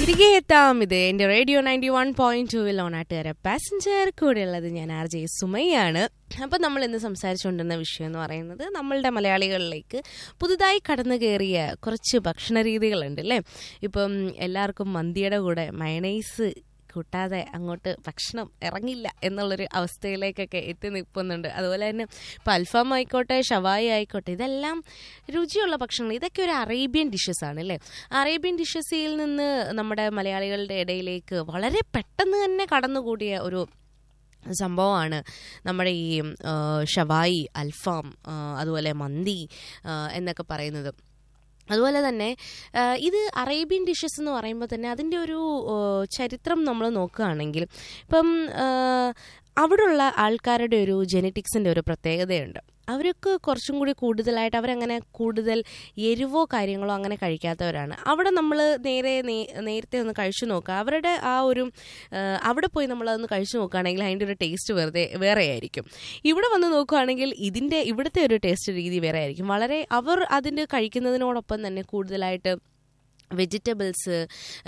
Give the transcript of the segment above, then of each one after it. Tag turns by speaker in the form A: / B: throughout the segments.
A: തിരികെ എത്താം ഇത് എന്റെ റേഡിയോ നയൻറ്റി വൺ പോയിന്റ് ടൂവിൽ ഓണാട്ടുകാര പാസഞ്ചർ കൂടെയുള്ളത് ഞാൻ ആർ ജെ സുമയാണ് അപ്പം നമ്മൾ ഇന്ന് സംസാരിച്ചുകൊണ്ടിരുന്ന വിഷയം എന്ന് പറയുന്നത് നമ്മളുടെ മലയാളികളിലേക്ക് പുതുതായി കടന്നു കയറിയ കുറച്ച് ഭക്ഷണ രീതികളുണ്ട് അല്ലേ ഇപ്പം എല്ലാവർക്കും മന്തിയുടെ കൂടെ മയണൈസ് കൂട്ടാതെ അങ്ങോട്ട് ഭക്ഷണം ഇറങ്ങില്ല എന്നുള്ളൊരു അവസ്ഥയിലേക്കൊക്കെ എത്തി നിൽക്കുന്നുണ്ട് അതുപോലെ തന്നെ ഇപ്പം അൽഫാം ആയിക്കോട്ടെ ഷവായി ആയിക്കോട്ടെ ഇതെല്ലാം രുചിയുള്ള ഭക്ഷണങ്ങൾ ഇതൊക്കെ ഒരു അറേബ്യൻ ഡിഷസ് ആണ് അല്ലേ അറേബ്യൻ ഡിഷസിൽ നിന്ന് നമ്മുടെ മലയാളികളുടെ ഇടയിലേക്ക് വളരെ പെട്ടെന്ന് തന്നെ കടന്നുകൂടിയ ഒരു സംഭവമാണ് നമ്മുടെ ഈ ആ, ഷവായി അൽഫാം ആ, അതുപോലെ മന്തി ആ, എന്നൊക്കെ പറയുന്നത് അതുപോലെ തന്നെ ആ, ഇത് അറേബ്യൻ ഡിഷസ് എന്ന് പറയുമ്പോൾ തന്നെ അതിൻ്റെ ഒരു ആ, ചരിത്രം നമ്മൾ നോക്കുകയാണെങ്കിൽ ഇപ്പം ആ, അവിടെയുള്ള ആൾക്കാരുടെ ഒരു ജെനറ്റിക്സിൻ്റെ ഒരു പ്രത്യേകതയുണ്ട് അവർക്ക് കുറച്ചും കൂടി കൂടുതലായിട്ട് അവരങ്ങനെ കൂടുതൽ എരിവോ കാര്യങ്ങളോ അങ്ങനെ കഴിക്കാത്തവരാണ് അവിടെ നമ്മൾ നേരെ നേ- നേരത്തെ ഒന്ന് കഴിച്ചു നോക്കുക അവരുടെ ആ ഒരു ആ, അവിടെ പോയി നമ്മളതൊന്ന് കഴിച്ചു നോക്കുകയാണെങ്കിൽ അതിൻ്റെ ഒരു ടേസ്റ്റ് വെറുതെ വേറെ ആയിരിക്കും ഇവിടെ വന്ന് നോക്കുകയാണെങ്കിൽ ഇതിൻ്റെ ഇവിടുത്തെ ഒരു ടേസ്റ്റ് രീതി വേറെ ആയിരിക്കും വളരെ അവർ അതിൻ്റെ കഴിക്കുന്നതിനോടൊപ്പം തന്നെ കൂടുതലായിട്ട് വെജിറ്റബിൾസ്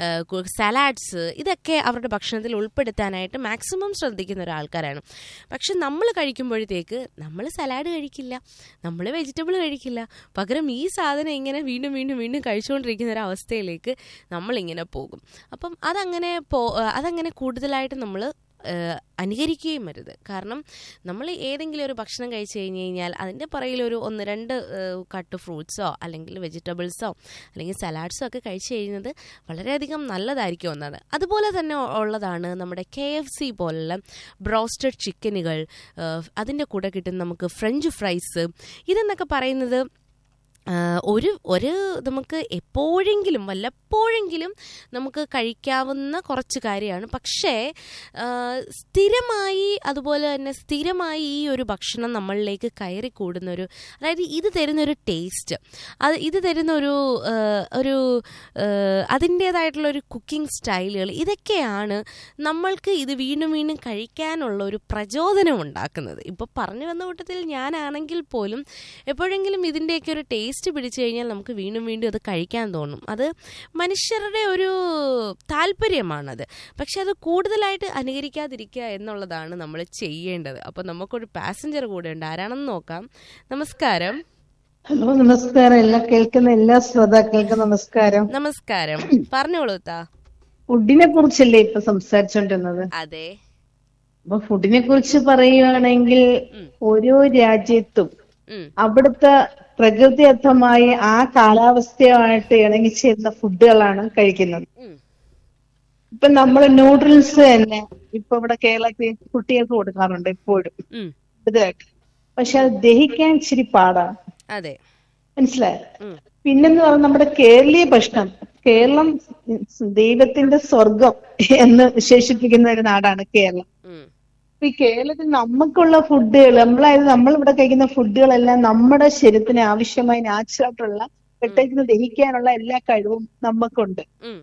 A: സലാഡ്സ് ഇതൊക്കെ അവരുടെ ഭക്ഷണത്തിൽ ഉൾപ്പെടുത്താനായിട്ട് മാക്സിമം ശ്രദ്ധിക്കുന്ന ഒരാൾക്കാരാണ് പക്ഷെ നമ്മൾ കഴിക്കുമ്പോഴത്തേക്ക് നമ്മൾ സലാഡ് കഴിക്കില്ല നമ്മൾ വെജിറ്റബിൾ കഴിക്കില്ല പകരം ഈ സാധനം ഇങ്ങനെ വീണ്ടും വീണ്ടും വീണ്ടും കഴിച്ചുകൊണ്ടിരിക്കുന്ന ഒരു അവസ്ഥയിലേക്ക് നമ്മളിങ്ങനെ പോകും അപ്പം അതങ്ങനെ പോ അതങ്ങനെ കൂടുതലായിട്ട് നമ്മൾ അനുകരിക്കുകയും വരുത് കാരണം നമ്മൾ ഏതെങ്കിലും ഒരു ഭക്ഷണം കഴിച്ചു കഴിഞ്ഞ് കഴിഞ്ഞാൽ അതിൻ്റെ പുറകിൽ ഒരു ഒന്ന് രണ്ട് ഏഹ്, കട്ട് ഫ്രൂട്ട്സോ അല്ലെങ്കിൽ വെജിറ്റബിൾസോ അല്ലെങ്കിൽ സലാഡ്സോ ഒക്കെ കഴിച്ചു കഴിയുന്നത് വളരെയധികം നല്ലതായിരിക്കും എന്നാണ് അതുപോലെ തന്നെ ഉള്ളതാണ് നമ്മുടെ കെ എഫ് സി പോലുള്ള ബ്രോസ്റ്റഡ് ചിക്കനുകൾ അതിൻ്റെ കൂടെ കിട്ടുന്ന നമുക്ക് ഫ്രഞ്ച് ഫ്രൈസ് ഇതെന്നൊക്കെ പറയുന്നത് ആ, ഒരു ഒരു നമുക്ക് എപ്പോഴെങ്കിലും വല്ലപ്പോഴെങ്കിലും നമുക്ക് കഴിക്കാവുന്ന കുറച്ച് കാര്യമാണ് പക്ഷേ ആ, സ്ഥിരമായി അതുപോലെ തന്നെ സ്ഥിരമായി ഈ ഒരു ഭക്ഷണം നമ്മളിലേക്ക് കയറി കൂടുന്ന ഒരു അതായത് ഇത് തരുന്ന ഒരു ടേസ്റ്റ് അത് ഇത് തരുന്ന ഒരു ആ, ഒരു അതിൻ്റേതായിട്ടുള്ള ഒരു കുക്കിംഗ് സ്റ്റൈലുകൾ ഇതൊക്കെയാണ് നമ്മൾക്ക് ഇത് വീണ്ടും വീണ്ടും കഴിക്കാനുള്ള ഒരു പ്രചോദനം ഉണ്ടാക്കുന്നത് ഇപ്പോൾ പറഞ്ഞു വന്ന കൂട്ടത്തിൽ ഞാനാണെങ്കിൽ പോലും എപ്പോഴെങ്കിലും ഇതിൻ്റെയൊക്കെ ഒരു ടേസ്റ്റ് പിടിച്ചു കഴിഞ്ഞാൽ നമുക്ക് വീണ്ടും വീണ്ടും അത് കഴിക്കാൻ തോന്നും അത് മനുഷ്യരുടെ ഒരു താല്പര്യമാണത് പക്ഷെ അത് കൂടുതലായിട്ട് അനുകരിക്കാതിരിക്കുക എന്നുള്ളതാണ് നമ്മൾ ചെയ്യേണ്ടത് അപ്പോൾ നമുക്കൊരു പാസഞ്ചർ കൂടെ ഉണ്ട് ആരാണെന്ന് നോക്കാം നമസ്കാരം
B: ഹലോ നമസ്കാരം എല്ലാ കേൾക്കുന്ന എല്ലാ ശ്രോതാക്കൾക്കും നമസ്കാരം
A: നമസ്കാരം പറഞ്ഞോളൂ താ
B: ഫുഡിനെ കുറിച്ചല്ലേ ഇപ്പൊ സംസാരിച്ചോണ്ടിരുന്നത്
A: അതെ
B: അപ്പൊ ഫുഡിനെ കുറിച്ച് പറയുകയാണെങ്കിൽ ഓരോ രാജ്യത്തും
A: ഉം,
B: അവിടുത്തെ പ്രകൃതിദത്തമായ ആ കാലാവസ്ഥയുമായിട്ട് ഇണങ്ങിച്ചേരുന്ന ഫുഡുകളാണ് കഴിക്കുന്നത്
A: ഉം,
B: ഇപ്പൊ നമ്മൾ നൂഡിൽസ് തന്നെ ഇപ്പൊ ഇവിടെ കേരളത്തിൽ കുട്ടികൾക്ക് കൊടുക്കാറുണ്ട് ഇപ്പോഴും
A: ഉം,
B: ഇതായിട്ട് പക്ഷെ അത് ദഹിക്കാൻ ഇച്ചിരി പാടാണ്
A: അതെ
B: മനസ്സിലായോ
A: ഉം,
B: പിന്നെന്ന് പറഞ്ഞാൽ നമ്മുടെ കേരളീയ ഭക്ഷണം കേരളം ദൈവത്തിന്റെ സ്വർഗം എന്ന് വിശേഷിപ്പിക്കുന്ന ഒരു നാടാണ് കേരളം
A: ഉം,
B: അപ്പൊ ഈ കേരളത്തിൽ നമുക്കുള്ള ഫുഡുകൾ നമ്മളായത് നമ്മൾ ഇവിടെ കഴിക്കുന്ന ഫുഡുകളെല്ലാം നമ്മുടെ ശരീരത്തിന് ആവശ്യമായ നാച്ചുറൽ ആയിട്ടുള്ള പെട്ടെന്ന് ദഹിക്കാനുള്ള എല്ലാ കഴിവും നമുക്കുണ്ട്
A: ഉം,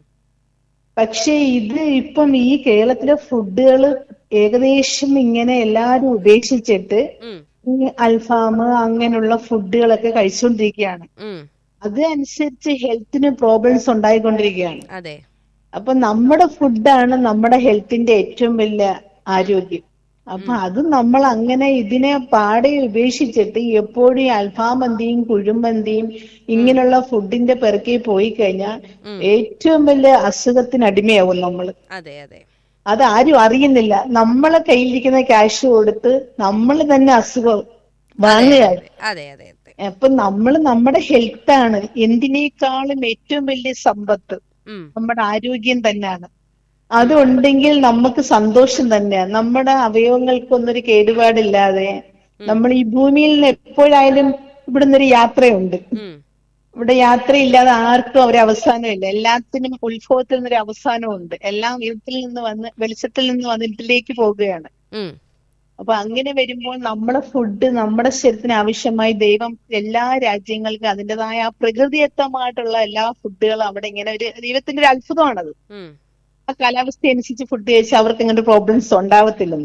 B: പക്ഷെ ഇത് ഇപ്പം ഈ കേരളത്തിലെ ഫുഡുകൾ ഏകദേശം ഇങ്ങനെ എല്ലാരും ഉപേക്ഷിച്ചിട്ട്
A: ഉം,
B: ഈ അൽഫാം അങ്ങനെയുള്ള ഫുഡുകളൊക്കെ കഴിച്ചുകൊണ്ടിരിക്കുകയാണ്
A: ഉം,
B: അത് അനുസരിച്ച് ഹെൽത്തിന് പ്രോബ്ലംസ് ഉണ്ടായിക്കൊണ്ടിരിക്കുകയാണ്
A: അതെ
B: അപ്പൊ നമ്മുടെ ഫുഡാണ് നമ്മുടെ ഹെൽത്തിന്റെ ഏറ്റവും വലിയ ആരോഗ്യം അപ്പൊ അത് നമ്മൾ അങ്ങനെ ഇതിനെ പാടെ ഉപേക്ഷിച്ചിട്ട് എപ്പോഴും ഈ അൽഫാം മന്തിയും കുഴിമന്തിയും ഇങ്ങനെയുള്ള ഫുഡിന്റെ പിറകെ പോയി കഴിഞ്ഞാൽ ഏറ്റവും വലിയ അസുഖത്തിന് അടിമയാവും നമ്മൾ
A: അതെ അതെ
B: അത് ആരും അറിയുന്നില്ല നമ്മളെ കയ്യിലിരിക്കുന്ന ക്യാഷ് കൊടുത്ത് നമ്മൾ തന്നെ അസുഖം വാങ്ങുകയാണ്
A: അതെ അതെ അതെ
B: അപ്പൊ നമ്മൾ നമ്മുടെ ഹെൽത്താണ് എന്തിനേക്കാളും ഏറ്റവും വലിയ സമ്പത്ത്
A: ഉം,
B: നമ്മുടെ ആരോഗ്യം തന്നെയാണ് അതുണ്ടെങ്കിൽ നമുക്ക് സന്തോഷം തന്നെയാണ് നമ്മുടെ അവയവങ്ങൾക്കൊന്നൊരു കേടുപാടില്ലാതെ നമ്മൾ ഈ ഭൂമിയിൽ നിന്ന് എപ്പോഴായാലും ഇവിടുന്ന് ഒരു യാത്രയുണ്ട്
A: ഉം,
B: ഇവിടെ യാത്രയില്ലാതെ ആർക്കും ഒരു അവസാനമില്ല എല്ലാത്തിനും ഉത്ഭവത്തിൽ നിന്നൊരു അവസാനമുണ്ട് എല്ലാം ഇരുട്ടിൽ നിന്ന് വന്ന് വെളിച്ചത്തിൽ നിന്ന് വന്ന് ഇരുട്ടിലേക്ക് പോകുകയാണ്
A: ഉം,
B: അപ്പൊ അങ്ങനെ വരുമ്പോൾ നമ്മുടെ ഫുഡ് നമ്മുടെ ശരീരത്തിന് ആവശ്യമായി ദൈവം എല്ലാ രാജ്യങ്ങൾക്കും അതിൻ്റെതായ ആ പ്രകൃതിദത്തമായിട്ടുള്ള എല്ലാ ഫുഡുകളും അവിടെ ഇങ്ങനെ ഒരു ദൈവത്തിന്റെ ഒരു അത്ഭുതമാണത്
A: ഉം,
B: ആ കാലാവസ്ഥ അനുസരിച്ച് ഫുഡ് കഴിച്ചാൽ അവർക്ക് ഇങ്ങനെ പ്രോബ്ലംസ് ഉണ്ടാവത്തില്ലെന്ന്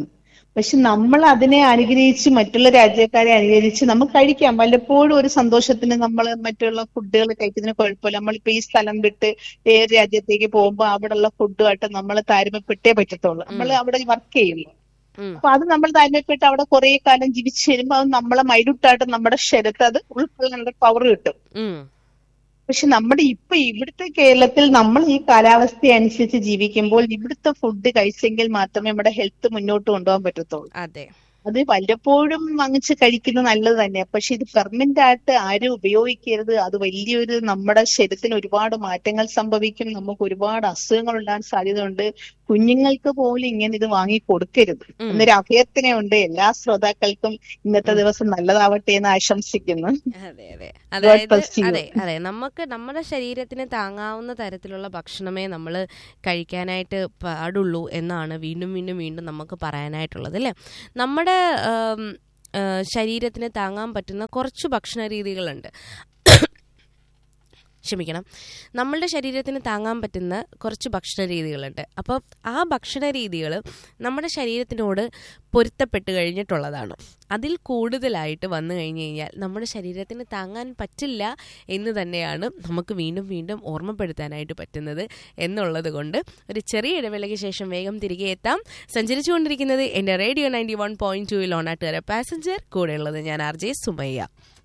B: പക്ഷെ നമ്മൾ അതിനെ അനുഗ്രഹിച്ച് മറ്റുള്ള രാജ്യക്കാരെ അനുകരിച്ച് നമുക്ക് കഴിക്കാം വല്ലപ്പോഴും ഒരു സന്തോഷത്തിന് നമ്മൾ മറ്റുള്ള ഫുഡുകൾ കഴിക്കുന്നതിന് കുഴപ്പമില്ല നമ്മളിപ്പോ ഈ സ്ഥലം വിട്ട് വേറെ രാജ്യത്തേക്ക് പോകുമ്പോൾ അവിടെയുള്ള ഫുഡുമായിട്ട് നമ്മൾ താരതമ്യപ്പെട്ടേ പറ്റത്തുള്ളൂ നമ്മൾ അവിടെ വർക്ക് ചെയ്യുന്നു
A: ഉം.
B: അപ്പൊ അത് നമ്മൾ താരതമ്യപ്പെട്ട് അവിടെ കുറെ കാലം ജീവിച്ചു വരുമ്പോൾ അത് നമ്മളെ മൈലൂട്ടായിട്ട് നമ്മുടെ ശരീരത്തിൽ അത് ഉൾക്കൊള്ളാനുള്ള പവർ കിട്ടും
A: ഉം.
B: പക്ഷെ നമ്മുടെ ഇപ്പൊ ഇവിടുത്തെ കേരളത്തിൽ നമ്മൾ ഈ കാലാവസ്ഥ അനുസരിച്ച് ജീവിക്കുമ്പോൾ ഇവിടുത്തെ ഫുഡ് കഴിച്ചെങ്കിൽ മാത്രമേ നമ്മുടെ ഹെൽത്ത് മുന്നോട്ട് കൊണ്ടുപോകാൻ പറ്റത്തുള്ളൂ
A: അതെ
B: അത് വല്ലപ്പോഴും വാങ്ങിച്ച് കഴിക്കുന്നത് നല്ലത് തന്നെ പക്ഷെ ഇത് ഫെർമെന്റ് ആയിട്ട് ആരും ഉപയോഗിക്കരുത് അത് വലിയൊരു നമ്മുടെ ശരീരത്തിന് ഒരുപാട് മാറ്റങ്ങൾ സംഭവിക്കും നമുക്ക് ഒരുപാട് അസുഖങ്ങൾ ഉണ്ടാകാൻ സാധ്യതയുണ്ട് കുഞ്ഞുങ്ങൾക്ക് പോലും ഇങ്ങനെ ഇത് വാങ്ങി കൊടുക്കരുത്
A: ഉം.
B: എന്നൊരു അഭ്യർത്ഥനയുണ്ട് എല്ലാ ശ്രോതാക്കൾക്കും ഇന്നത്തെ ദിവസം നല്ലതാവട്ടെ എന്ന് ആശംസിക്കുന്നു
A: അതെ അതെ അതായത്
B: bless you.
A: അതെ അതെ നമുക്ക് നമ്മുടെ ശരീരത്തിന് താങ്ങാവുന്ന തരത്തിലുള്ള ഭക്ഷണമേ നമ്മൾ കഴിക്കാനായിട്ട് പാടുള്ളൂ എന്നാണ് വീണ്ടും വീണ്ടും വീണ്ടും നമുക്ക് പറയാനായിട്ടുള്ളത് അല്ലേ നമ്മുടെ ആം, ആ, ശരീരത്തിന് താങ്ങാൻ പറ്റുന്ന കുറച്ച് ഭക്ഷണ രീതികളുണ്ട് ക്ഷമിക്കണം നമ്മളുടെ ശരീരത്തിന് താങ്ങാൻ പറ്റുന്ന കുറച്ച് ഭക്ഷണ രീതികളുണ്ട് അപ്പോൾ ആ ഭക്ഷണ രീതികൾ നമ്മുടെ ശരീരത്തിനോട് പൊരുത്തപ്പെട്ട് കഴിഞ്ഞിട്ടുള്ളതാണ് അതിൽ കൂടുതലായിട്ട് വന്നു കഴിഞ്ഞ് കഴിഞ്ഞാൽ നമ്മുടെ ശരീരത്തിന് താങ്ങാൻ പറ്റില്ല എന്ന് തന്നെയാണ് നമുക്ക് വീണ്ടും വീണ്ടും ഓർമ്മപ്പെടുത്താനായിട്ട് പറ്റുന്നത് എന്നുള്ളത് കൊണ്ട് ഒരു ചെറിയ ഇടവേളയ്ക്ക് ശേഷം വേഗം തിരികെ എത്താം സഞ്ചരിച്ചുകൊണ്ടിരിക്കുന്നത് എൻ്റെ റേഡിയോ നയൻറ്റി വൺ പോയിന്റ് ടുവിൽ ഓണാട്ടുകാര പാസഞ്ചർ കൂടെയുള്ളത് ഞാൻ ആർ ജെ സുമയ്യ